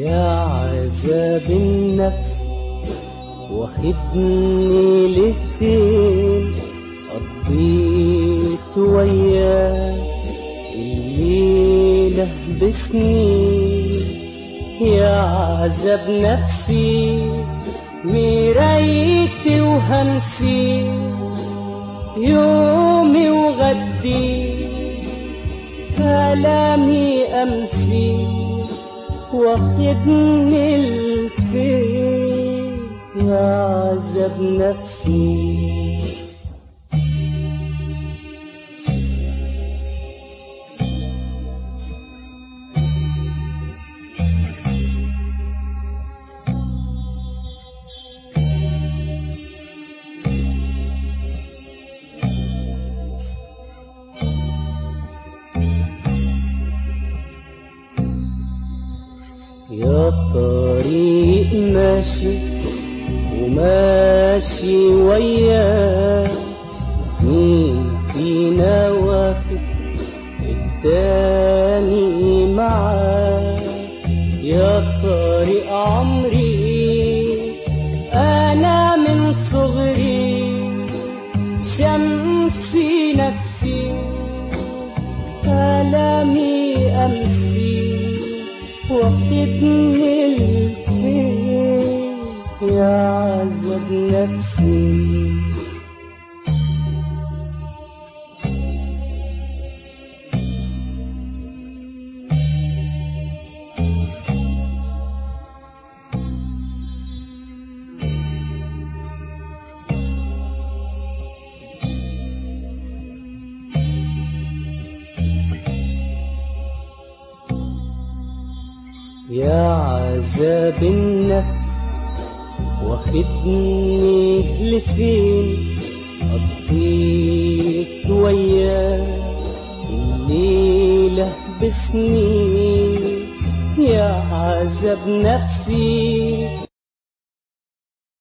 يا عذاب النفس واخدني لفين قضيت وياك الليلة بسنين يا عذاب نفسي مرايتي وهمسي يومي وغدي كلامي أمسي واخدني الفين يا عذاب نفسي يا طريق ماشي وماشي وياك مين فينا واخد التاني معاك يا طريق عمري انا من صغري شمسي نفسي كلامي امسي واخدني الفين يا عذاب نفسي يا عذاب النفس واخدني لفين قضيت وياك الليلة بسنين يا عذاب نفسي